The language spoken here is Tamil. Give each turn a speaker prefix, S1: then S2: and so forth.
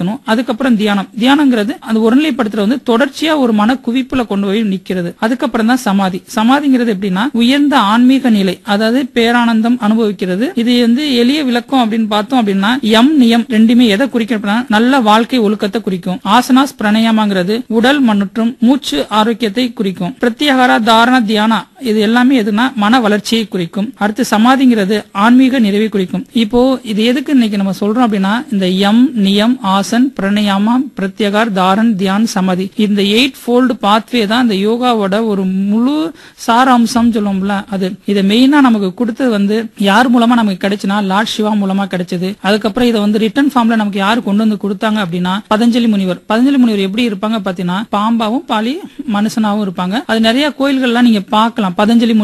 S1: ஒருநிலைப்படுத்தணும் அதுக்கப்புறம் தியானம் தியானங்கிறது அந்த ஒருநிலைப்படுத்துறது வந்து தொடர்ச்சியா ஒரு மன குவிப்புல கொண்டு போய் நிக்கிறது அதுக்கப்புறம் தான் சமாதி சமாதிங்கிறது எப்படின்னா உயர்ந்த ஆன்மீக நிலை அதாவது பேரானந்தம் அனுபவிக்கிறது இது வந்து எளிய விளக்கம் அப்படின்னு பார்த்தோம் அப்படின்னா எம் நியம் ரெண்டுமே எதை குறிக்கும் அப்படின்னா நல்ல வாழ்க்கை ஒழுக்கத்தை குறிக்கும் ஆசனாஸ் பிரணயமாங்கிறது உடல் மற்றும் மூச்சு ஆரோக்கியத்தை குறிக்கும் பிரத்யேகாரா தாரண தியானா இது எல்லாமே எதுனா மன வளர்ச்சியை குறிக்கும் அடுத்து சமாதிங்கிறது ஆன்மீக நிறைவை குறிக்கும் இப்போ இது எதுக்கு இன்னைக்கு நம்ம சொல்றோம் அப்படின்னா இந்த எம் நியம் ஆசன் பிரணயாமா பிரத்யகார் தாரன் தியான் சமாதி இந்த எயிட் ஃபோல்டு பாத்வே தான் இந்த யோகாவோட ஒரு முழு சாராம்சம் சொல்லுவோம்ல அது இதை மெயினா நமக்கு கொடுத்தது வந்து யார் மூலமா நமக்கு கிடைச்சுன்னா லார்ட் சிவா மூலமா கிடைச்சது அதுக்கப்புறம் இதை வந்து ரிட்டன் ஃபார்ம்ல நமக்கு யாரு கொண்டு வந்து கொடுத்தாங்க அப்படின்னா பதஞ்சலி முனிவர் பதஞ்சலி முனிவர் எப்படி இருப்பாங்க பாத்தீங்கன்னா பாம்பாவும் பாலி மனுஷனாவும் இருப்பாங்க அது நிறைய கோயில்கள்லாம் நீங்க பார்க்கலாம் பதஞ்சலி முனி